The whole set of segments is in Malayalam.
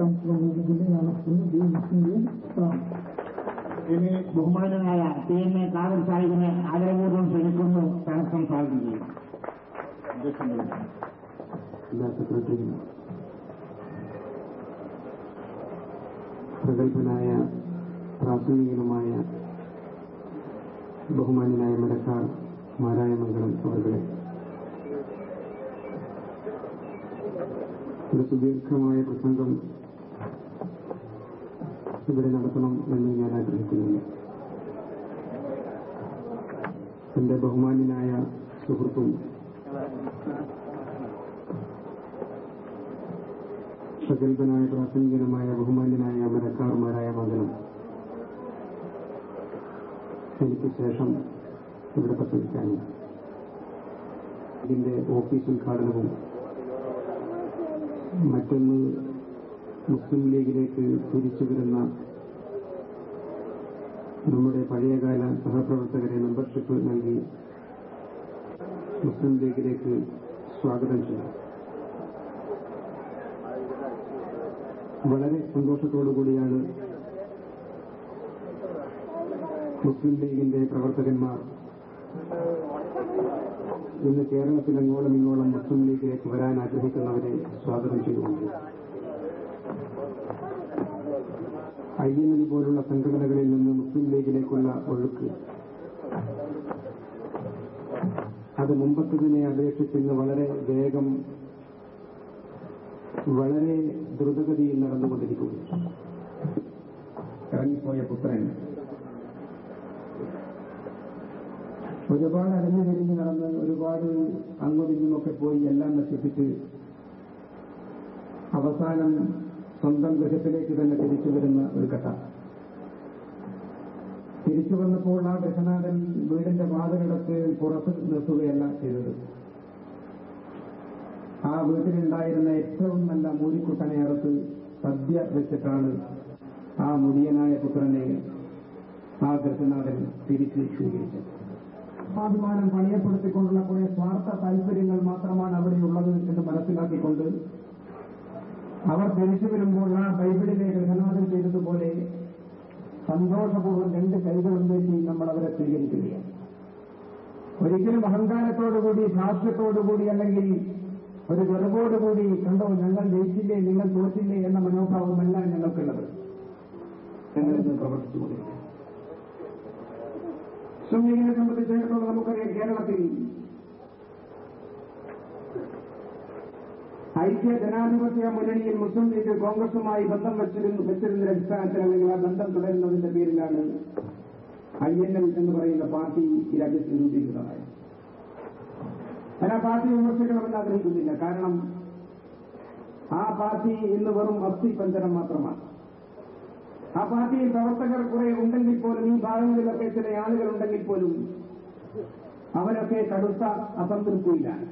ജില്ലയാണ് ബി മുസ്ലിം ലീഗ് ഇനി ബഹുമാനനായ ടി എം എ കാവൽ സാഹിബിനെ ആദരപൂർവ്വം ക്ഷണിക്കുന്നു തടസ്സം സ്വാഗതം ചെയ്യും ജില്ലാ സെക്രട്ടറിയും പ്രഗത്ഭനായ പ്രാസംഗികനുമായ ബഹുമാന്യനായ മരക്കാർ മാരായമംഗലം അവരുടെ ഒരു സുദീർഘമായ പ്രസംഗം ഇവിടെ നടത്തണം എന്ന് ഞാൻ ആഗ്രഹിക്കുന്നില്ല എന്റെ ബഹുമാന്യനായ സുഹൃത്തും പ്രഗത്ഭനായ പ്രാസംഗികനുമായ ബഹുമാന്യനായ മരക്കാർമാരായ മകനും എനിക്ക് ശേഷം ഇവിടെ പ്രസംഗിക്കാനും ഇതിന്റെ ഓഫീസ് ഉദ്ഘാടനവും മറ്റൊന്ന് മുസ്ലിം ലീഗിലേക്ക് തിരിച്ചു വരുന്ന നമ്മുടെ പഴയകാല സഹപ്രവർത്തകരെ മെമ്പർഷിപ്പ് നൽകി മുസ്ലിം ലീഗിലേക്ക് സ്വാഗതം ചെയ്യാം വളരെ സന്തോഷത്തോടുകൂടിയാണ് മുസ്ലിം ലീഗിന്റെ പ്രവർത്തകന്മാർ ഇന്ന് കേരളത്തിൽ അങ്ങോളം ഇങ്ങോളം മുസ്ലിം ലീഗിലേക്ക് വരാൻ ആഗ്രഹിക്കുന്നവരെ സ്വാഗതം ചെയ്തുകൊണ്ട് ഐ എൻ എൽ പോലുള്ള സംഘടനകളിൽ നിന്ന് മുസ്ലിം ലീഗിലേക്കുള്ള ഒഴുക്ക് അത് മുമ്പത്തതിനെ അപേക്ഷിച്ച് ഇന്ന് വളരെ വേഗം വളരെ ദ്രുതഗതിയിൽ നടന്നുകൊണ്ടിരിക്കുകയാണ് ഇറങ്ങിപ്പോയ പുത്രൻ ഒരുപാട് അരഞ്ഞു തിരിഞ്ഞ് നടന്ന് ഒരുപാട് അങ്ങോട്ടിങ്ങുമൊക്കെ പോയി എല്ലാം നശിപ്പിച്ച് അവസാനം സ്വന്തം ഗൃഹത്തിലേക്ക് തന്നെ തിരിച്ചു വരുന്ന ഒരു കഥ തിരിച്ചു വന്നപ്പോൾ ആ ഗൃഹനാഥൻ വീടിന്റെ വാതിലടച്ച് പുറത്ത് നിർത്തുകയല്ല ചെയ്തത് ആ വീട്ടിലുണ്ടായിരുന്ന ഏറ്റവും നല്ല മൂരിക്കുട്ടനെ അറുത്ത് സദ്യ വെച്ചിട്ടാണ് ആ മുടിയനായ പുത്രനെ ആ ഗൃഹനാഥൻ തിരിച്ച് സ്വീകരിച്ചത് സ്വാഭിമാനം പണിയപ്പെടുത്തിക്കൊണ്ടുള്ള കുറെ സ്വാർത്ഥ താല്പര്യങ്ങൾ മാത്രമാണ് അവിടെയുള്ളത് എന്ന് മനസ്സിലാക്കിക്കൊണ്ട് അവർ തിരിച്ചു വരുമ്പോൾ ആ ബൈബിളിലെ ഗൃഹനാഥൻ ചെയ്തതുപോലെ സന്തോഷപൂർവ്വം രണ്ട് കൈകളും നീട്ടി നമ്മൾ അവരെ സ്വീകരിക്കുകയാണ് ഒരിക്കലും അഹങ്കാരത്തോടുകൂടി ധാർഷ്ട്യത്തോടുകൂടി അല്ലെങ്കിൽ ഒരു ഗർവോടുകൂടി കണ്ടോ ഞങ്ങൾ ജയിച്ചില്ലേ നിങ്ങൾ തോറ്റില്ലേ എന്ന മനോഭാവമല്ല ഞങ്ങൾക്കുള്ളത് ഞങ്ങളിന്ന് പ്രവർത്തിച്ചുകൊണ്ടിരിക്കുന്നത് സുന്നീനെ സംബന്ധിച്ചിടത്തോളം നമുക്കറിയാം കേരളത്തിൽ ഐക്യ ജനാധിപത്യ മുന്നണിയിൽ മുസ്ലിം ലീഗ് കോൺഗ്രസുമായി ബന്ധം വെച്ചിരുന്നു വെച്ചിരുന്ന അടിസ്ഥാനത്തിൽ അല്ലെങ്കിൽ ആ ബന്ധം തുടരുന്നതിന്റെ പേരിലാണ് ഐ എൻ എൽ എന്ന് പറയുന്ന പാർട്ടി ഈ രാജ്യത്ത് രൂപീകൃതമായത് ഞാൻ ആ പാർട്ടി വിമർശിക്കണമെന്ന് ആഗ്രഹിക്കുന്നില്ല കാരണം ആ പാർട്ടി ഇന്ന് വെറും അസ്ഥി പഞ്ചരം മാത്രമാണ് ആ പാർട്ടിയിൽ പ്രവർത്തകർ കുറെ ഉണ്ടെങ്കിൽ പോലും ഈ ഭാഗങ്ങളിലൊക്കെ ചില ആളുകൾ ഉണ്ടെങ്കിൽ പോലും അവരൊക്കെ കടുത്ത അസംതൃപ്തിയിലാണ്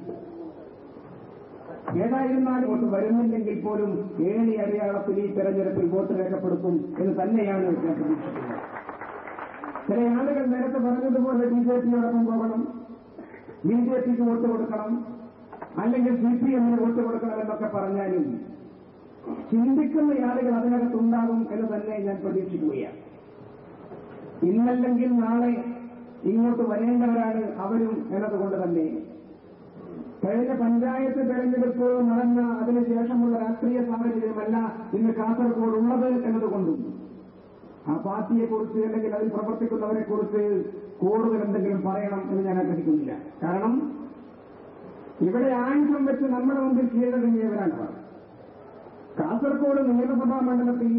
ഏതായിരുന്നാലും വോട്ട് വരുന്നില്ലെങ്കിൽ പോലും ഏണി അടയാളത്തിൽ ഈ തെരഞ്ഞെടുപ്പിൽ വോട്ട് രേഖപ്പെടുത്തും എന്ന് തന്നെയാണ് ഞാൻ പ്രതീക്ഷിക്കുന്നത് ചില ആളുകൾ നേരത്തെ പറഞ്ഞതുപോലെ ബി ജെ പിയോടൊപ്പം പോകണം ബി ജെ പിക്ക് വോട്ട് കൊടുക്കണം അല്ലെങ്കിൽ സി പി എമ്മിന് വോട്ട് കൊടുക്കണം എന്നൊക്കെ പറഞ്ഞാലും ചിന്തിക്കുന്ന ആളുകൾ അതിനകത്തുണ്ടാകും എന്ന് തന്നെ ഞാൻ പ്രതീക്ഷിക്കുകയാണ് ഇന്നല്ലെങ്കിൽ നാളെ ഇങ്ങോട്ട് വരേണ്ടവരാണ് അവരും എന്നതുകൊണ്ട് തന്നെ കഴിഞ്ഞ പഞ്ചായത്ത് തെരഞ്ഞെടുപ്പ് നടന്ന അതിനുശേഷമുള്ള രാഷ്ട്രീയ സാഹചര്യമല്ല ഇന്ന് കാസർഗോഡ് ഉള്ളത് എന്നതുകൊണ്ടും ആ പാർട്ടിയെക്കുറിച്ച് അല്ലെങ്കിൽ അതിൽ പ്രവർത്തിക്കുന്നവരെ കുറിച്ച് കൂടുതൽ എന്തെങ്കിലും പറയണം എന്ന് ഞാൻ ആഗ്രഹിക്കുന്നില്ല കാരണം ഇവിടെ ആയുധം വെച്ച് നമ്മുടെ മുമ്പിൽ കീഴടങ്ങിയവരാണ് അവർ കാസർഗോഡ് നിയമസഭാ മണ്ഡലത്തിൽ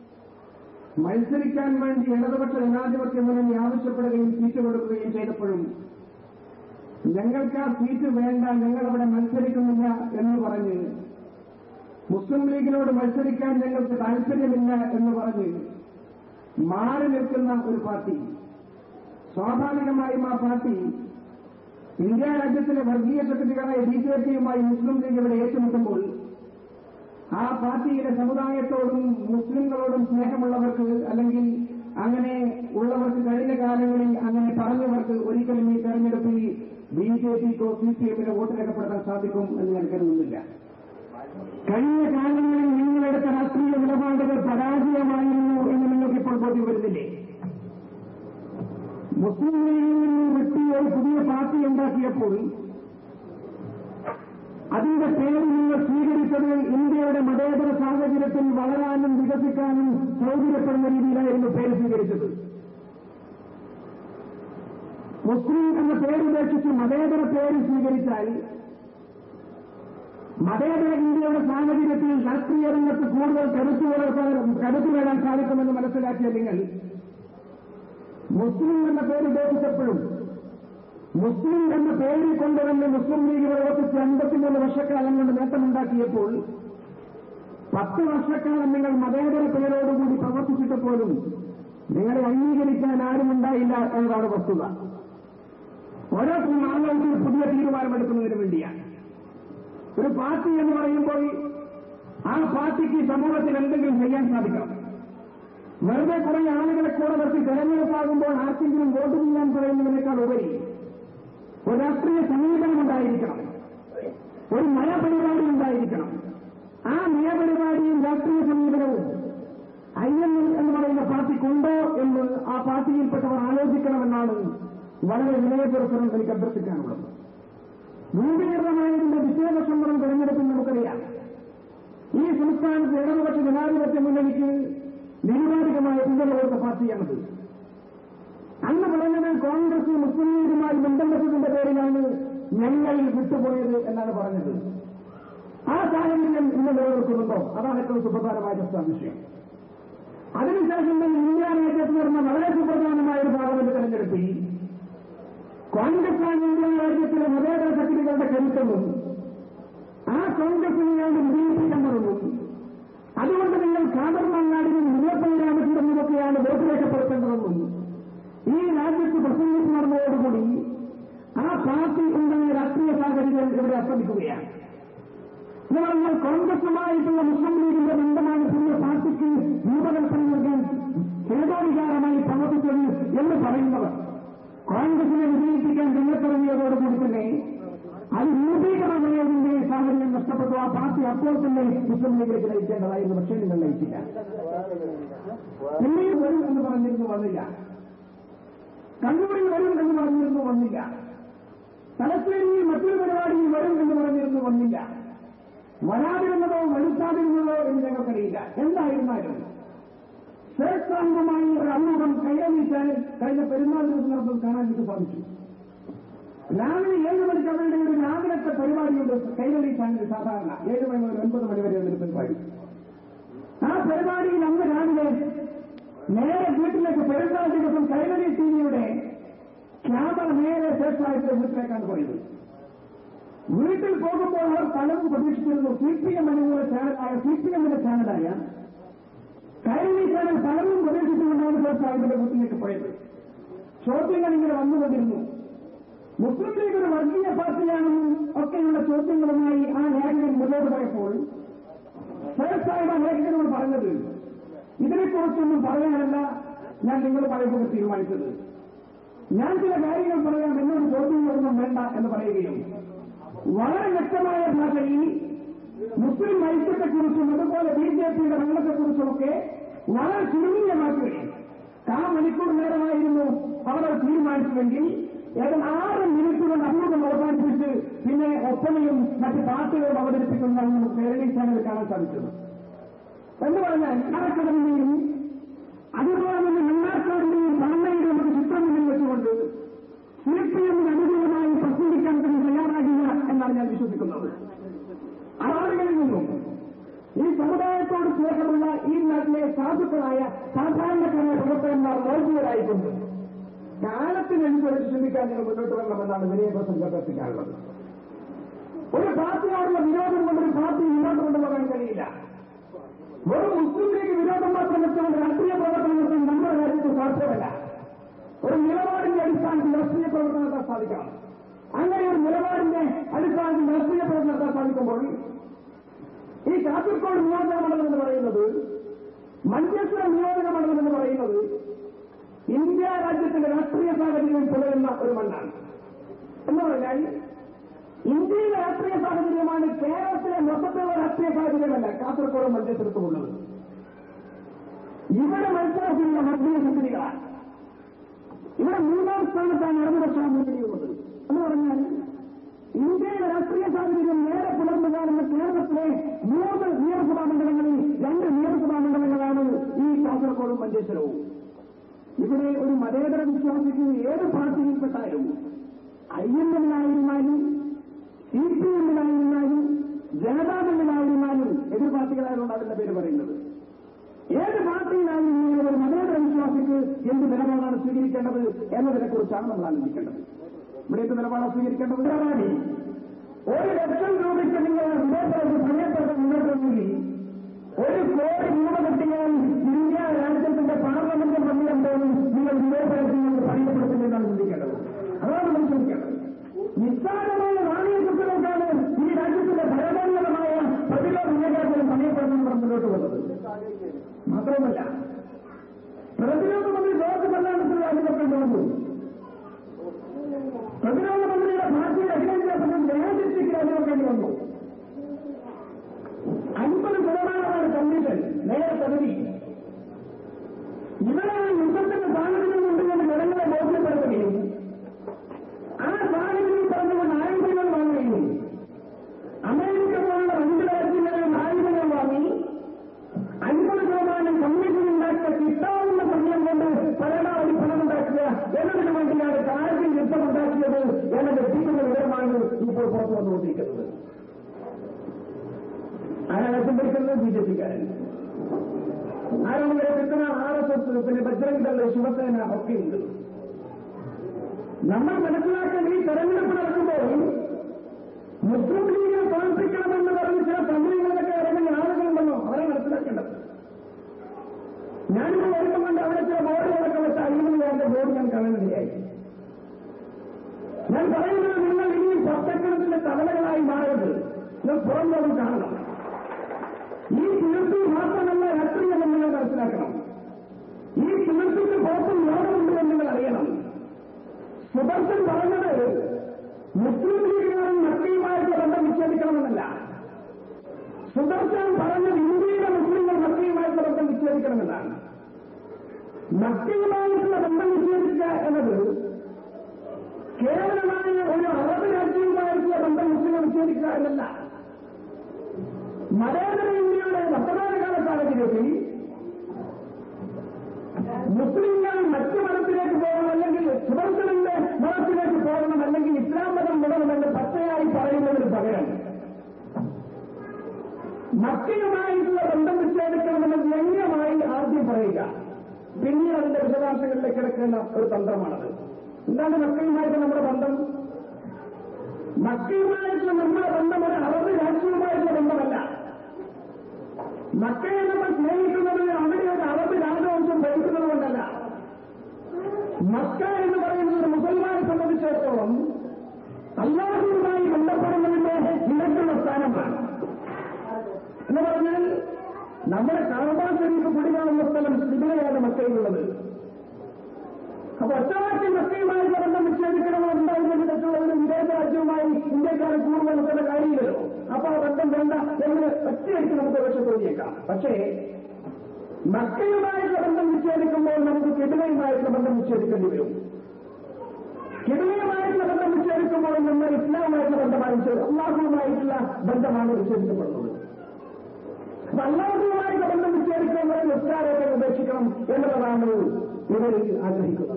മത്സരിക്കാൻ വേണ്ടി ഇടതുപക്ഷ ജനാധിപത്യ മുന്നണി ആവശ്യപ്പെടുകയും സീറ്റ് കൊടുക്കുകയും ചെയ്തപ്പോഴും ഞങ്ങൾക്ക് ആ സീറ്റ് വേണ്ട ഞങ്ങൾ അവിടെ മത്സരിക്കുന്നില്ല എന്ന് പറഞ്ഞ് മുസ്ലിം ലീഗിനോട് മത്സരിക്കാൻ ഞങ്ങൾക്ക് താല്പര്യമില്ല എന്ന് പറഞ്ഞ് മാറി നിൽക്കുന്ന ഒരു പാർട്ടി സ്വാഭാവികമായും ആ പാർട്ടി ഇന്ത്യ രാജ്യത്തിലെ വർഗീയ ശക്തികളായ ബി ജെ പിയുമായി മുസ്ലിം ലീഗ് ഇവിടെ ഏറ്റുമുട്ടുമ്പോൾ ആ പാർട്ടിയിലെ സമുദായത്തോടും മുസ്ലിങ്ങളോടും സ്നേഹമുള്ളവർക്ക് അല്ലെങ്കിൽ അങ്ങനെ ഉള്ളവർക്ക് കഴിഞ്ഞ കാലങ്ങളിൽ അങ്ങനെ പറഞ്ഞവർക്ക് ഒരിക്കലും ഈ തെരഞ്ഞെടുപ്പിൽ ബി ജെ പിക്കോ സി പി എമ്മിനോ വോട്ട് രേഖപ്പെടുത്താൻ സാധിക്കും എന്ന് ഞാൻ കരുതുന്നില്ല കഴിഞ്ഞ കാലങ്ങളിൽ നിങ്ങളെടുത്ത രാഷ്ട്രീയ ചോദ്യം വരുന്നില്ലേ മുസ്ലിം ലീഗിൽ നിന്ന് വിട്ടി ഒരു പുതിയ പാർട്ടി ഉണ്ടാക്കിയപ്പോൾ അതിന്റെ പേര് നിങ്ങൾ സ്വീകരിച്ചത് ഇന്ത്യയുടെ മതേതര സാഹചര്യത്തിൽ വളരാനും വികസിക്കാനും സൗകര്യപ്പെടുന്ന രീതിയിലായിരുന്നു പേര് സ്വീകരിച്ചത് മുസ്ലിം എന്ന പേര് ഉപേക്ഷിച്ച് മതേതര പേര് സ്വീകരിച്ചാൽ മതേതര ഇന്ത്യയുടെ സാഹചര്യത്തിൽ രാഷ്ട്രീയ രംഗത്ത് കൂടുതൽ കരുത്തു വളർത്താൻ കരുത്തു നേടാൻ സാധിക്കുമെന്ന് മനസ്സിലാക്കിയ നിങ്ങൾ മുസ്ലിം എന്ന പേര് ഉപേക്ഷിച്ചപ്പോഴും മുസ്ലിം എന്ന പേര് കൊണ്ടുവന്ന് മുസ്ലിം ലീഗ് പ്രവർത്തിച്ച് അൻപത്തിമൂന്ന് വർഷക്കാലം കൊണ്ട് നേട്ടമുണ്ടാക്കിയപ്പോൾ പത്ത് വർഷക്കാലം നിങ്ങൾ മതേതര പേരോടുകൂടി പ്രവർത്തിച്ചിട്ട് പോലും നിങ്ങളെ അംഗീകരിക്കാൻ ആരും ഉണ്ടായില്ല എന്നതാണ് വസ്തുത ഓരോ ആളുകൾക്ക് പുതിയ തീരുമാനമെടുക്കുന്നതിന് വേണ്ടിയാണ് ഒരു പാർട്ടി എന്ന് പറയുമ്പോൾ ആ പാർട്ടിക്ക് സമൂഹത്തിൽ എന്തെങ്കിലും ചെയ്യാൻ സാധിക്കണം വെറുതെ കുറെ ആളുകളെ കൂടെ നിർത്തി തെരഞ്ഞെടുപ്പാകുമ്പോൾ ആർക്കെങ്കിലും വോട്ട് ചെയ്യാൻ പറയുന്നതിനേക്കാൾ ഉപരി ഒരു രാഷ്ട്രീയ സമീപനം ഉണ്ടായിരിക്കണം ഒരു നയപരിപാടി ഉണ്ടായിരിക്കണം ആ നയപരിപാടിയും രാഷ്ട്രീയ സമീപനവും ഐ എൻ എൽ എന്ന് പറയുന്ന പാർട്ടിക്കുണ്ടോ എന്ന് ആ പാർട്ടിയിൽപ്പെട്ടവർ ആലോചിക്കണമെന്നാണ് വളരെ വിനയപുരസ്സരം എനിക്ക് അഭ്യർത്ഥിക്കാനുള്ളത് രൂപീകൃതമായതിന്റെ വിശേഷങ്ങളും തെരഞ്ഞെടുപ്പിൽ നമുക്കറിയാം ഈ സംസ്ഥാനത്ത് ഇടതുപക്ഷ ജനാധിപത്യ മുന്നണിക്ക് നിരുപാധികമായ പിന്തുണ കൊടുത്ത പാർട്ടിയാണത് അന്ന് പറഞ്ഞത് കോൺഗ്രസ് മുസ്ലിം ലീഗുമായി ബന്ധം വെച്ചതിന്റെ പേരിലാണ് ഞങ്ങൾ വിട്ടുപോയത് എന്നാണ് പറഞ്ഞത് ആ സാഹചര്യം ഇന്ന് നിലനിൽക്കുന്നുണ്ടോ അതാണ് ഏറ്റവും സുപ്രധാനമായ ചർച്ചാ വിഷയം അതിനുശേഷം തന്നെ ഇന്ത്യ രാജ്യത്ത് നടന്ന വളരെ സുപ്രധാനമായ ഒരു പാർലമെന്റ് തെരഞ്ഞെടുപ്പിൽ കോൺഗ്രസ് ഇന്ത്യ രാജ്യത്തിലെ മതേതര ശക്തികളുടെ കരുത്തെന്നും ആ കോൺഗ്രസിനെ ഞങ്ങൾ വിജയിപ്പിക്കേണ്ടതെന്നും അതുകൊണ്ട് നിങ്ങൾ ഖാദർ മങ്ങാടിനും മുല്ലപ്പള്ളി രാമചന്ദ്രനുമൊക്കെയാണ് വോട്ട് രേഖപ്പെടുത്തേണ്ടതെന്നും ഈ രാജ്യത്ത് പ്രസംഗിച്ച് നടന്നതോടുകൂടി ആ പാർട്ടി ഉണ്ടായ രാഷ്ട്രീയ സാഹചര്യം ഇവിടെ അസ്തമിക്കുകയാണ് എന്ന് പറഞ്ഞാൽ കോൺഗ്രസുമായിട്ടുള്ള മുസ്ലിം ലീഗിന്റെ ബന്ധമാണ് പുതിയ പാർട്ടിക്ക് രൂപകൽപ്പന നൽകാൻ ചേതോവികാരമായി പ്രവർത്തിച്ചത് എന്ന് പറയുന്നവർ കോൺഗ്രസിനെ വിജയിപ്പിക്കാൻ രംഗത്തിറങ്ങിയതോടുകൂടി തന്നെ അത് രൂപീകരണമായതിന്റെ സാഹചര്യം നഷ്ടപ്പെട്ടു ആ പാർട്ടി അപ്പോൾ തന്നെ മുസ്ലിം ലീഗിലേക്ക് നയിക്കേണ്ടതായിരുന്നു പക്ഷേ നിങ്ങൾ നയിച്ചില്ല പിന്നെയും വരും എന്ന് പറഞ്ഞിരുന്നു വന്നില്ല കണ്ണൂരിൽ വരും എന്ന് പറഞ്ഞിരുന്നു വന്നില്ല തലശ്ശേരിയിൽ മറ്റൊരു പരിപാടിയിൽ വരും എന്ന് പറഞ്ഞിരുന്നു വന്നില്ല വരാതിരുന്നതോ വരുത്താതിരുന്നതോ എന്ന് ഞങ്ങൾക്കറിയില്ല എന്തായിരുന്നാലും ശ്രേഷ്ഠാംഗമായി ഒരു അഭിമുഖം കൈവന്നിച്ചാൽ കഴിഞ്ഞ പെരുന്നാൾ ദിവസം നടന്നത് കാണാൻ എനിക്ക് സാധിച്ചു രാവിലെ ഏഴ് മണിക്ക് അവരുടെ ഒരു രാവിലത്തെ പരിപാടിയുണ്ട് കൈരളി ചാനൽ സാധാരണ ഏഴ് മണി മുതൽ ഒൻപത് മണി വരെ ഒരു പരിപാടി ആ പരിപാടിയിൽ അന്ന് രാവിലെ നേരെ വീട്ടിലേക്ക് പെരുന്നാൾ ദിവസം കൈരളി ടിവിയുടെ ക്യാമറ നേരെ ശേഷമായിട്ട് വീട്ടിലേക്കാണ് പോയത് വീട്ടിൽ പോകുമ്പോൾ അവർ പലതും പ്രതീക്ഷിച്ചിരുന്നു സി പി എം അനുകൂല ചാനലായ സി പി എമ്മിന്റെ ചാനലായ കൈരളി ചാനൽ പലതും പ്രതീക്ഷിച്ചുകൊണ്ടാണ് ശേഷമായിട്ട് വീട്ടിലേക്ക് പോയത് ചോദ്യങ്ങൾ ഇങ്ങനെ വന്നുകൊണ്ടിരുന്നു മുസ്ലിം ലീഗ് ഒരു വർഗീയ പാർട്ടിയാണെന്നും ഒക്കെയുള്ള ചോദ്യങ്ങളുമായി ആ ലേഖകൻ മുന്നോട്ട് പോയപ്പോൾ ശേഷമായിട്ട് ആ ലേഖകനോട് പറഞ്ഞത് ഇതിനെക്കുറിച്ചൊന്നും പറയാനല്ല ഞാൻ നിങ്ങൾ പറയുമ്പോൾ തീരുമാനിച്ചത് ഞാൻ ചില കാര്യങ്ങൾ പറയാം എന്നോട് ചോദ്യങ്ങളൊന്നും വേണ്ട എന്ന് പറയുകയും വളരെ വ്യക്തമായ ഭാഷയിൽ മുസ്ലിം ഐക്യത്തെക്കുറിച്ചും അതുപോലെ ബി ജെ പിയുടെ ഭരണത്തെക്കുറിച്ചുമൊക്കെ വളരെ ചുരുങ്ങിയ വാക്കുകളിൽ കാ മണിക്കൂർ നേരമായിരുന്നു അവർ തീരുമാനിച്ചുവെങ്കിൽ ഏതാണ്ട് ആറ് മിനിറ്റ് കൊണ്ട് അഭിമുഖം അവസാനിപ്പിച്ച് പിന്നെ ഒപ്പനയും മറ്റ് പാട്ടുകളും അവതരിപ്പിക്കുന്നതാണ് നമുക്ക് കേരളീയ ചാനൽ കാണാൻ സാധിച്ചത് എന്ന് പറഞ്ഞാൽ അറക്കടലിന്റെയും അതുപോലെ തന്നെ മണ്ണാർക്കാടിന്റെയും ഭരണയുടെ നമുക്ക് ചിത്രം മുന്നിൽ വെച്ചുകൊണ്ട് സി പി എമ്മിന് അനുകൂലമായി പ്രസംഗിക്കാൻ തന്നെ തയ്യാറാകില്ല എന്നാണ് ഞാൻ വിശ്വസിക്കുന്നത് ആളുകളിൽ നിന്നും ഈ സമുദായത്തോട് സ്നേഹമുള്ള ഈ നാട്ടിലെ സാധുക്കളായ സാധാരണക്കാരായ പ്രവർത്തകന്മാർ നോക്കുകയായിട്ടുണ്ട് കാലത്തിനനുസരിച്ച് ചിന്തിക്കാൻ നിങ്ങൾ മുന്നോട്ട് വരണമെന്നാണ് വിനയപ്രസം അഭ്യർത്ഥിക്കാനുള്ളത് ഒരു പാർട്ടിയോടുള്ള വിരോധം കൊണ്ടൊരു പാർട്ടി മുന്നോട്ട് കൊണ്ടുപോകാൻ കഴിയില്ല വെറും മുസ്ലിം ലീഗ് വിരോധം മാത്രം വെച്ചുകൊണ്ട് രാഷ്ട്രീയ പ്രവർത്തനം നടത്താൻ നമ്മുടെ രാജ്യത്ത് സാധ്യമല്ല ഒരു നിലപാടിന്റെ അടിസ്ഥാനത്തിൽ രാഷ്ട്രീയ പ്രവർത്തനം നടത്താൻ സാധിക്കണം അങ്ങനെ ഒരു നിലപാടിന്റെ അടിസ്ഥാനത്തിൽ രാഷ്ട്രീയ പ്രവർത്തനം നടത്താൻ സാധിക്കുമ്പോൾ ഈ കാസർഗോഡ് നിയോജക മണ്ഡലം എന്ന് പറയുന്നത് മഞ്ചേശ്വരം നിയോജക മണ്ഡലം എന്ന് പറയുന്നത് ഇന്ത്യ രാജ്യത്തിന്റെ രാഷ്ട്രീയ സാഹചര്യം തുടരുന്ന ഒരു മണ്ണാണ് എന്ന് പറഞ്ഞാൽ ഇന്ത്യയിലെ രാഷ്ട്രീയ സാഹചര്യമാണ് കേരളത്തിലെ മൊത്തത്തിലുള്ള രാഷ്ട്രീയ സാഹചര്യമല്ല കാസർഗോഡ് മഞ്ചേശ്വരത്തുമുള്ളത് ഇവിടെ മത്സരത്തിലുള്ള വർഗീയ മുന്നണികളാണ് ഇവിടെ മൂന്നാം സ്ഥാനത്താണ് ഇടതുപക്ഷ മുന്നണിയുള്ളത് എന്ന് പറഞ്ഞാൽ ഇന്ത്യയുടെ രാഷ്ട്രീയ സാഹചര്യം നേരെ പുലർന്നു കാണുന്ന കേരളത്തിലെ മൂന്ന് നിയമസഭാ മണ്ഡലങ്ങളിൽ രണ്ട് നിയമസഭാ മണ്ഡലങ്ങളാണ് ഈ കാസർഗോഡും മഞ്ചേശ്വരവും ഇവിടെ ഒരു മതേതര വിശ്വാസിക്ക് ഏത് പാർട്ടിയിൽപ്പെട്ടാലും ഐ എൻ എമ്മിലായിരുന്നാലും സി പി എമ്മിലായിരുന്നാലും ജനതാദളിലായിരുന്നാലും എതിർ പാർട്ടികളായതുകൊണ്ട് അതിന്റെ പേര് പറയുന്നത് ഏത് പാർട്ടിയിലായിരുന്നാലും ഒരു മതേതര വിശ്വാസിക്ക് എന്ത് നിലപാടാണ് സ്വീകരിക്കേണ്ടത് എന്നതിനെ കുറിച്ചാണ് നമ്മൾ ആലോചിക്കേണ്ടത് ഇവിടെ എന്ത് നിലപാടാണ് സ്വീകരിക്കേണ്ടത് നിലപാടി ഒരു ലക്ഷം രൂപയ്ക്ക് നിങ്ങൾ വിദേശത്ത് സമയത്തൊക്കെ മുന്നോട്ടുണ്ടെങ്കിൽ ഒരു കോടി രൂപ കിട്ടിയാൽ ഇന്ത്യ രാജ്യത്തിന്റെ പാർലമെന്റ് മന്ദിരം പോലും നിങ്ങൾ വിദേശത്തിൽ നിങ്ങൾ പണിയപ്പെടുത്തുന്നതാണ് ചിന്തിക്കേണ്ടത് അതാണ് നമ്മൾ ചിന്തിക്കേണ്ടത് നിസ്സാരമായ നാണയത്തുകൾക്കാണ് ഈ രാജ്യത്തിന്റെ ഭരണഘടനമായ പ്രതിരോധ നേതാക്കളും പണിയപ്പെടുത്തുന്നവർ മുന്നോട്ട് വന്നത് മാത്രമല്ല പ്രതിരോധ മന്ത്രി ജോർജ് ഫെർണാണ്ടസിന് രാജിവെക്കാൻ വന്നു പ്രതിരോധ മന്ത്രിയുടെ പാർട്ടിയുടെ അഖിലേന്ത്യാ പ്രസിഡന്റ് ജയാദിത്യക്ക് രാജിവെക്കേണ്ടി വന്നു അൻപത് ശതമാനമാണ് കമ്മീഷൻ നേരെ പദ്ധതി ഇവിടെ യുദ്ധത്തിന്റെ സാഹചര്യമുണ്ട് എന്ന് ജനങ്ങളെ ബോധ്യപ്പെടുത്തുകയും ആ സാഹചര്യം പറഞ്ഞുകൊണ്ട് ആയുധങ്ങൾ വാങ്ങുകയും അമേരിക്ക പോലുള്ള രണ്ട് രാജ്യങ്ങളിൽ ആയുധങ്ങൾ വാങ്ങി അൻപത് ശതമാനം കമ്മീഷൻ ഉണ്ടാക്കിയ കിട്ടാവുന്ന സമയം കൊണ്ട് പരമാവധി പണമുണ്ടാക്കുക എന്നതിന് വേണ്ടിയാണ് കാർഗിൽ യുദ്ധമുണ്ടാക്കിയത് എന്ന ലഭിക്കുന്ന വിവരമാണ് ഇപ്പോൾ പുറത്തു വന്നുകൊണ്ടിരിക്കുന്നത് ആരാണ് സംഭരിക്കുന്നത് ബി ജെ പിക്കാരൻ ആരാണ് ഇവരെ കിട്ടുന്ന ആർ എസ് എസ് പിന്നെ ബജ്രംഗ് ദൾ ശിവസേന ഒക്കെ ഉണ്ട് നമ്മൾ മനസ്സിലാക്കേണ്ട ഈ തെരഞ്ഞെടുപ്പ് നടക്കുമ്പോൾ മുസ്ലിം ലീഗിനെ തോൽപ്പിക്കണമെന്ന് പറഞ്ഞ് ചില സംഘടനകളൊക്കെ ഇറങ്ങി ആളുകളുണ്ടെന്നോ അവരെ മനസ്സിലാക്കേണ്ടത് ഞാനിപ്പോൾ വരുമ്പോൾ കൊണ്ട് അവിടെ ചില ബോർഡുകളൊക്കെ വെച്ച അയ്യപ്പന്റെ ബോർഡ് ഞാൻ കാണുന്നതിനായി ഞാൻ പറയുന്നത് നിങ്ങൾ ഇനി പത്തക്കണത്തിന്റെ തലവകളായി മാറരുത് നിങ്ങൾ പുറം ലോകം കാണണം ഈ തീർത്തി മാത്രമല്ല രാഷ്ട്രീയമെന്ന് നിങ്ങൾ മനസ്സിലാക്കണം ഈ തീർത്തിക്ക് പുറത്തും ലോകമുണ്ട് എന്ന് നിങ്ങൾ അറിയണം സുദർശൻ പറഞ്ഞത് മുസ്ലിം ലീഗുകാരും മക്കയുമായിട്ടുള്ള ബന്ധം വിച്ഛേദിക്കണമെന്നല്ല സുദർശൻ പറഞ്ഞത് ഇന്ത്യയിലെ മുസ്ലിങ്ങൾ മക്കയുമായിട്ടുള്ള ബന്ധം വിച്ഛേദിക്കണമെന്നാണ് മക്കയുമായിട്ടുള്ള ബന്ധം വിച്ഛേദിക്കുക എന്നത് കേവലമായ ഒരു അറബ് രാജ്യവുമായിട്ടുള്ള ബന്ധം മുസ്ലിങ്ങൾ വിച്ഛേദിക്കുക എന്നല്ല മലയാള ഇന്ത്യയുടെ വർത്തമാനകാല സാഹചര്യത്തിൽ മുസ്ലിങ്ങൾ മറ്റു മതത്തിലേക്ക് പോകണം അല്ലെങ്കിൽ സുദർശനന്റെ മതത്തിലേക്ക് പോകണം അല്ലെങ്കിൽ ഇസ്ലാം മതം വിടണമെന്ന് പച്ചയായി പറയുന്നതിന് പകരം മക്കയുമായിട്ടുള്ള ബന്ധം വിച്ഛേദിക്കണമെന്ന് വ്യംഗ്യമായി ആദ്യം പറയുക പിന്നീട് അതിന്റെ വിശദാംശങ്ങളിലേക്ക് കിടക്കുന്ന ഒരു തന്ത്രമാണത് എന്താണ് മക്കയുമായിട്ട് നമ്മുടെ ബന്ധം മക്കയുമായിട്ടുള്ള നമ്മുടെ ബന്ധം ഒരു അറബ് രാജ്യവുമായിട്ടുള്ള ബന്ധമല്ല മക്കയെ നമ്മൾ സ്നേഹിക്കുന്നത് അവിടെ ഒരു അറബ് രാജവംശം ഭരിക്കുന്നത് കൊണ്ടല്ല മക്ക എന്ന് പറയുന്നത് ഒരു മുസൽമാനെ സംബന്ധിച്ചിടത്തോളം അള്ളാഹുവുമായി ബന്ധപ്പെടുന്നതിന്റെ ഇടയ്ക്കുള്ള സ്ഥാനമാണ് എന്ന് പറഞ്ഞാൽ നമ്മുടെ കാർബാ ശരീഫ് കുടികാണുന്ന സ്ഥലം ഇതിലെയാണ് മക്കയിലുള്ളത് അപ്പൊ ഒറ്റവാക്കി മക്കയുമായിട്ടുള്ള ബന്ധം വിച്ഛേദിക്കണമോ ഉണ്ടാകുന്നതിന് തെറ്റുള്ള ഒരു വിദേശ രാജ്യവുമായി ഇന്ത്യക്കാരെ കൂടുതൽ നടത്തേണ്ട കാര്യമില്ലല്ലോ അപ്പൊ ആ ബന്ധം വേണ്ട എന്ന് ഒറ്റയടിക്ക് നമുക്ക് പക്ഷെ തോന്നിയേക്കാം പക്ഷേ മക്കയുമായിട്ടുള്ള ബന്ധം വിച്ഛേദിക്കുമ്പോൾ നമുക്ക് കിടിലയുമായിട്ടുള്ള ബന്ധം വിച്ഛേദിക്കേണ്ടി വരും കിടിലയുമായിട്ടുള്ള ബന്ധം വിച്ഛേദിക്കുമ്പോൾ നമ്മൾ ഇസ്ലാമുമായിട്ടുള്ള ബന്ധമാണ് അള്ളാഹുവുമായിട്ടുള്ള ബന്ധമാണ് വിച്ഛേദിക്കപ്പെടുന്നത് അപ്പൊ അള്ളാഹുവുമായിട്ടുള്ള ബന്ധം വിച്ഛേദിക്കുമ്പോൾ നിസ്കാരത്തെ ഉപേക്ഷിക്കണം എന്നുള്ളതാണ് ഇവർ ആഗ്രഹിക്കുന്നത്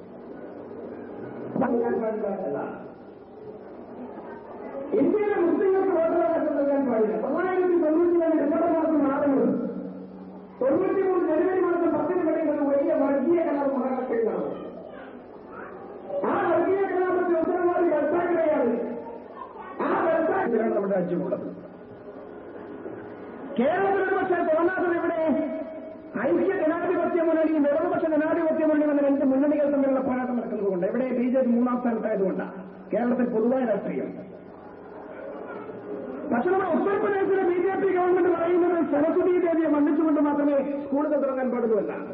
അപ്പൊ ഞാൻ പാടില്ല എന്നതാണ് ഇന്ത്യയിലെ മുസ്ലിങ്ങൾക്ക് വോട്ടുകളൊക്കെ നൽകാൻ പാടില്ല തൊള്ളായിരത്തി തൊണ്ണൂറ്റിനാല് ഡിസംബർ മാസം നാലിന് തൊണ്ണൂറ്റി മൂന്ന് ജനുവരി മാസം പത്തിന് കഴിയുന്നത് വലിയ വർഗീയ കലാപം മഹാരാഷ്ട്രയിൽ നടന്നു ആ വർഗീയ കലാപത്തിൽ ഉത്തരവാദി ബൽസാക്കിടെയാണ് ആ ബൽസാക്കിലാണ് നമ്മുടെ രാജ്യമുള്ളത് കേരളത്തിൽ പക്ഷേ തോന്നാത്തത് ഇവിടെ ഐക്യ ജനാധിപത്യ മുന്നണിയും ഇടതുപക്ഷ ജനാധിപത്യ മുന്നണി എന്ന രണ്ട് മുന്നണികൾ തമ്മിലുള്ള പോരാട്ടം നടക്കുന്നതുകൊണ്ട് ഇവിടെ ബി ജെ പി മൂന്നാം സ്ഥാനത്തായതുകൊണ്ടാണ് കേരളത്തിൽ പൊതുവായ രാഷ്ട്രീയം പക്ഷെ നമ്മുടെ ഉത്തർപ്രദേശിലെ ബി ജെ പി ഗവൺമെന്റ് പറയുന്നത് സരസ്വതി ദേവിയെ മണ്ണിച്ചുകൊണ്ട് മാത്രമേ സ്കൂളുകൾ തുടങ്ങാൻ പാടുള്ളൂ എന്നാണ്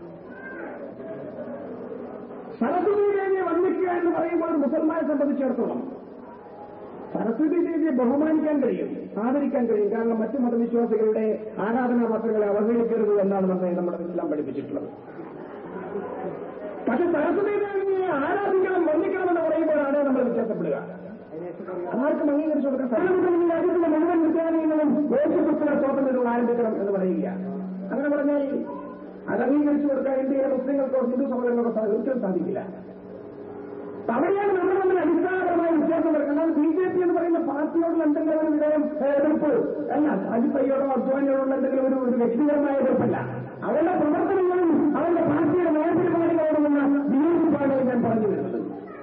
സരസ്വതി ദേവിയെ വന്ദിക്കുക എന്ന് പറയുമ്പോൾ ഒരു മുസൽമാനെ സംബന്ധിച്ചിടത്തോളം സരസ്വതി ദേവിയെ ബഹുമാനിക്കാൻ കഴിയും ആദരിക്കാൻ കഴിയും കാരണം മറ്റു മതവിശ്വാസികളുടെ ആരാധനാ പത്രങ്ങളെ അവഹേളിക്കരുത് എന്നാണ് നമ്മെ നമ്മുടെ ഇസ്ലാം പഠിപ്പിച്ചിട്ടുള്ളത് പക്ഷെ സരസ്വതി ദേവിയെ ആരാധിക്കണം വന്ദിക്കണമെന്ന് പറയുമ്പോഴാണ് നമ്മൾ വ്യത്യാസപ്പെടുക അതാർക്കും അംഗീകരിച്ചു കൊടുക്കാൻ സാധിക്കും രാജ്യത്തിലെ മുഴുവൻ വിദ്യാലയങ്ങളും യേശുക്രിസ്തുവിനെ സ്വാതന്ത്ര്യം ആരംഭിക്കണം എന്ന് പറയുക അങ്ങനെ പറഞ്ഞാൽ അത് അംഗീകരിച്ചു കൊടുക്കാൻ ഇന്ത്യയിലെ മുസ്ലിങ്ങൾക്കോ ഹിന്ദു സഹോദരങ്ങൾക്കോ സാ- ഒരിക്കലും സാധിക്കില്ല അപ്പൊ അവിടെയാണ് നമ്മൾ തമ്മിൽ അടിസ്ഥാനപരമായ വ്യത്യാസം വരുന്നത് ബി ജെ പി എന്ന് പറയുന്ന പാർട്ടിയോടുള്ള എന്തെങ്കിലും ഒരു വിധം ഏഹ്, എതിർപ്പ് അല്ല അജിപ്പയ്യോടോ അദ്വാനിയോടുള്ള എന്തെങ്കിലും ഒരു ഒരു വ്യക്തിപരമായ എതിർപ്പല്ല അവരുടെ പ്രവർത്തനങ്ങളും അവരുടെ പാർട്ടിയുടെ നയപരിപാടികളോടുമുള്ള വിയോജിപ്പാണ് ഞാൻ പറഞ്ഞു വരുന്നത്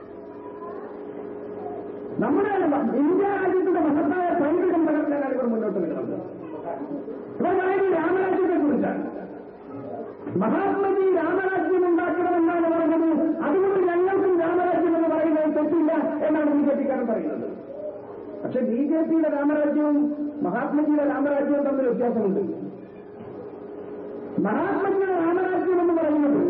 നമ്മുടെ ഇന്ത്യ രാജ്യത്തിന്റെ മഹത്തായ പൈതൃകം തകർക്കാനാണ് ഇവർ മുന്നോട്ട് വരുന്നത് ഇവർ പറയുന്നത് രാമരാജ്യത്തെ കുറിച്ചാണ് മഹാത്മജി രാമരാജ്യം ഉണ്ടാക്കണമെന്നാണ് പറഞ്ഞത് അതുകൊണ്ട് ഞങ്ങൾക്കും രാമരാജ്യം എന്ന് പറയുന്നത് തെറ്റില്ല എന്നാണ് ബി ജെ പിക്കാരൻ പറയുന്നത് പക്ഷെ ബി ജെ പിയുടെ രാമരാജ്യവും മഹാത്മജിയുടെ രാമരാജ്യവും തമ്മിൽ വ്യത്യാസമുണ്ട് മഹാത്മജിയുടെ രാമരാജ്യം എന്ന് പറയുന്നത്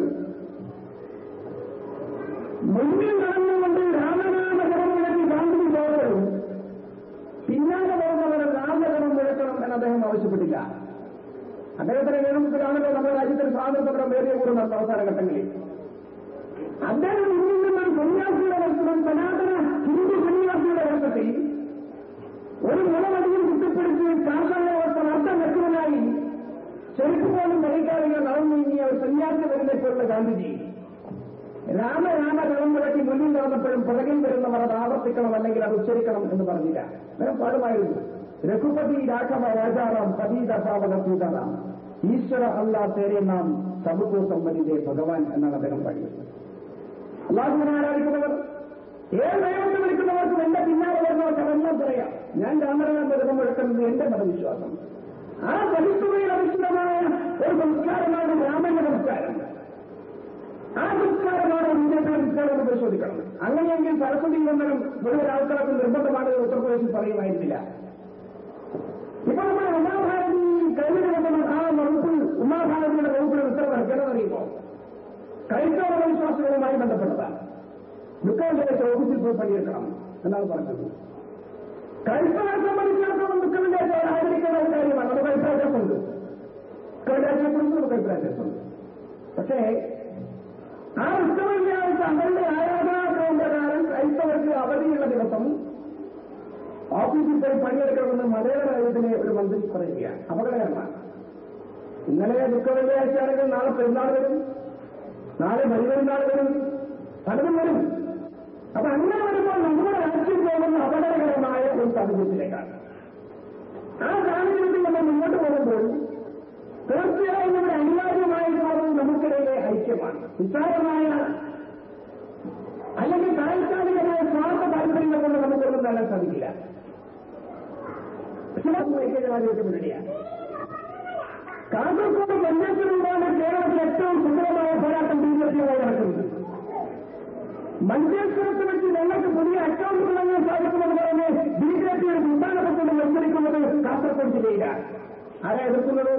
മുന്നിൽ നടന്നുകൊണ്ട് രാമനാമകരം മുഴക്കി ഗാന്ധി പോകലും പിന്നാലെ പോകുന്നവരെ രാമകരം മുഴക്കണം എന്ന് അദ്ദേഹം ആവശ്യപ്പെട്ടില്ല അദ്ദേഹത്തിന്റെ നേതൃത്വത്തിലാണല്ലോ നമ്മുടെ രാജ്യത്തിന് സ്വാതന്ത്ര്യം വേദിയെ കൂടെ നടന്ന അവസാന ഘട്ടങ്ങളിൽ അദ്ദേഹം മുന്നിൽ നിന്നും സന്യാസിയുടെ വർഷവും സനാതന ഹിന്ദു സന്യാസിയുടെ വർഷത്തിൽ ഒരു മുളമടിയിൽ കുത്തിപ്പിടിച്ച് കാർഷിക വ്യവസ്ഥ അർത്ഥം വെക്കുന്നതിനായി ചെരുപ്പ് പോലും ധരിക്കാതെ നടന്നു നീങ്ങിയ ഒരു സന്യാസി വരുന്നപ്പോഴുള്ള ഗാന്ധിജി രാമ രാമ കളം വിളക്കി മുന്നിൽ നടന്നപ്പോഴും പുറകിൽ വരുന്നവർ അത് ആവർത്തിക്കണം അല്ലെങ്കിൽ അത് ഉച്ചരിക്കണം എന്ന് പറഞ്ഞില്ല അദ്ദേഹം പാടുമായിരുന്നു രഘുപതി രാഘവ രാജാറാം പതീത പാവക സീതാറാം ഈശ്വര അല്ലാ തേരെ നാം സബുക്കോ സമ്മതിതെ ഭഗവാൻ എന്നാണ് അദ്ദേഹം പാടിയത് അള്ളാഹുവിനെ ആരാധിക്കുന്നവർ ഏത് ദൈവത്തെ വിളിക്കുന്നവർക്കും എന്റെ പിന്നാലെ വരുന്നവർക്ക് അതെല്ലാം പറയാം ഞാൻ രാമരാമ മൃഗം മുഴക്കുന്നത് എന്റെ മതവിശ്വാസം ആ ബലിസ്തുതയിൽ അധിഷ്ഠിതമായ ഒരു സംസ്കാരമാണ് രാമന്റെ സംസ്കാരം ആ സംസ്കാരമാണ് ഇന്ത്യയുടെ സംസ്കാരം എന്ന് പരിശോധിക്കണം അങ്ങനെയെങ്കിൽ സരസ്വതി വന്ദനം മുഴുവൻ ആൾക്കാർക്ക് നിർബന്ധമാണ് എന്ന് ഉത്തർപ്രദേശിൽ പറയുമായിരുന്നില്ല ഇപ്പൊ നമ്മൾ ഉമാഭാരതി കഴിഞ്ഞ ദിവസം ആ വകുപ്പിൽ ഉമാഭാരതിയുടെ വകുപ്പിൽ ഉത്തരവ് ഇറക്കേണ്ടതറിയുമോ ക്രൈസ്തവ വിശ്വാസികളുമായി ബന്ധപ്പെട്ടതാണ് ദുഃഖവിന്റെ ഓഫീസിൽ പോയി പണിയെടുക്കണം എന്നാണ് പറഞ്ഞത് ക്രൈസ്തവരെ സംബന്ധിച്ചിടത്തോളം ദുഃഖവിന്റെ ആചരിക്കേണ്ട ഒരു കാര്യമാണ് നമുക്ക് അഭിപ്രായ വ്യത്യാസമുണ്ട് ദുഃഖവിന്റെ കുറിച്ച് നമുക്ക് അഭിപ്രായ വ്യത്യാസമുണ്ട് പക്ഷേ ആ ഉത്സവവ്യാഴ്ച അവരുടെ ആരാധനാക്രമം പ്രകാരം ക്രൈസ്തവർക്ക് അവധിയുള്ള ദിവസം ഓഫീസിൽ പോയി പണിയെടുക്കണമെന്ന് മലയാള രാജ്യത്തിലെ ഒരു മന്ത്രി പറയുകയാണ് അപകടകരമാണ് ഇന്നലെ ദുഃഖവെള്ളിയാഴ്ചയാണെങ്കിൽ നാളെ പെരുന്നാൾ വരും നാളെ ബലിപെരുന്നാൾ വരും പലതും വരും അപ്പൊ അങ്ങനെ വരുമ്പോൾ നമ്മുടെ രാജ്യം പോകുന്ന അപകടകരമായ ഒരു സാഹചര്യത്തിലേക്കാണ് ആ സാഹചര്യത്തിൽ നമ്മൾ മുന്നോട്ട് പോകുമ്പോൾ തീർച്ചയായും നമ്മുടെ അനിവാര്യമായിട്ടുള്ളത് നമുക്കിടയിലെ ഐക്യമാണ് നിസ്സാരമായ അല്ലെങ്കിൽ താൽക്കാലികമായ സ്വാർത്ഥ താല്പര്യങ്ങൾ കൊണ്ട് നമുക്കൊന്നും നേടാൻ സാധിക്കില്ല ഐക്യജനാധിപത്യ മുന്നണിയാണ് കാസർഗോഡ് പഞ്ചായത്തിലൂടെയാണ് കേരളത്തിൽ ഏറ്റവും സുന്ദരമായ പോരാട്ടം ബി ജെ പിയുമായി നടക്കുന്നത് മഞ്ചേശ്വരത്ത് വെച്ച് ഞങ്ങൾക്ക് പുതിയ അക്കൗണ്ട് തുടങ്ങാൻ സാധിക്കുമെന്ന് പറഞ്ഞ് ബി ജെ പിയുടെ സംസ്ഥാന പ്രസിഡന്റ് മത്സരിക്കുന്നത് കാസർഗോഡ് ജില്ലയിലാണ് ആരാ എതിർക്കുന്നത്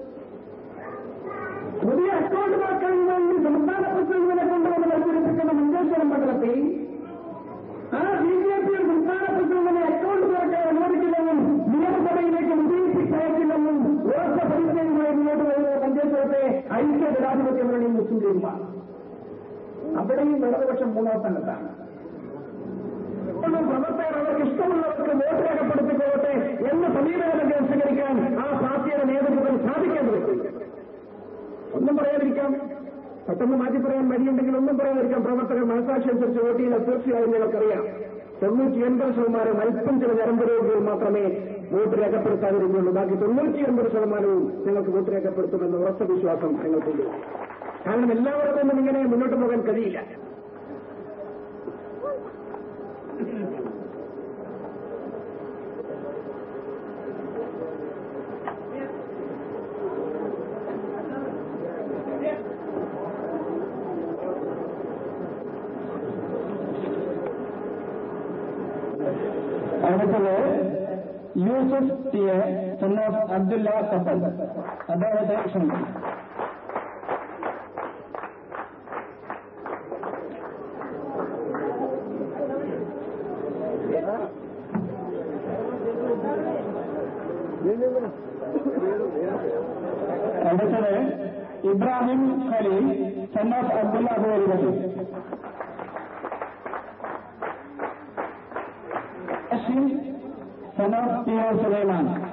പുതിയ അക്കൗണ്ട് തുറക്കാൻ വേണ്ടി സംസ്ഥാന പ്രസിഡന്റിനെ കൊണ്ടുവന്ന് മത്സരിപ്പിക്കുന്ന മഞ്ചേശ്വരം മണ്ഡലത്തിൽ ആ ബി ജെ പി സംസ്ഥാന പ്രസിഡന്റിനെ അക്കൗണ്ട് തുറക്കാൻ അനുവദിക്കില്ലെന്നും നിയമസഭയിലേക്ക് വിജയിപ്പിച്ചയക്കില്ലെന്നും ഉറച്ച പരിചയവുമായി മുന്നോട്ട് പോകുന്ന മഞ്ചേശ്വരത്തെ ഐക്യ ജനാധിപത്യ മുന്നണി മുസ്ലിം ലീഗുമാണ് അവിടെയും ഇടതുപക്ഷം മൂന്നാം സ്ഥാനത്താണ് പ്രവർത്തകർ അവർക്ക് ഇഷ്ടമുള്ളവർക്ക് വോട്ട് രേഖപ്പെടുത്തിക്കോട്ടെ എന്ന സമീപനമൊക്കെ സ്വീകരിക്കാൻ ആ പാർട്ടിയുടെ നേതൃത്വത്തിൽ സാധിക്കേണ്ടതുണ്ട് ഒന്നും പറയാതിരിക്കാം പെട്ടെന്ന് മാറ്റി പറയാൻ വഴിയുണ്ടെങ്കിൽ ഒന്നും പറയാതിരിക്കാം പ്രവർത്തകർ മനസാക്ഷി അനുസരിച്ച് വോട്ട് ചെയ്താൽ തീർച്ചയായും ഞങ്ങൾക്കറിയാം തൊണ്ണൂറ്റി എൺപത് ശതമാനം അല്പം ചില ഞരമ്പ് രോഗികൾ മാത്രമേ വോട്ട് രേഖപ്പെടുത്താതിരുന്നുള്ളൂ ബാക്കി തൊണ്ണൂറ്റി എൺപത് ശതമാനവും ഞങ്ങൾക്ക് വോട്ട് രേഖപ്പെടുത്തുമെന്ന ഉറച്ച വിശ്വാസം ഞങ്ങൾക്കുണ്ട് കാരണം എല്ലാവർക്കും ഒന്നും ഇങ്ങനെ മുന്നോട്ട് പോകാൻ കഴിയില്ല അടുത്തത് Yusuf T A son of Abdullah കപ്പൽ അദ്ദേഹത്തെ ക്ഷണിക്കും അടുത്തത് ഇബ്രാഹിം ഖലീൽ സൺ ഓഫ് അബ്ദുല്ല ഹുവരി son of P O Sulaiman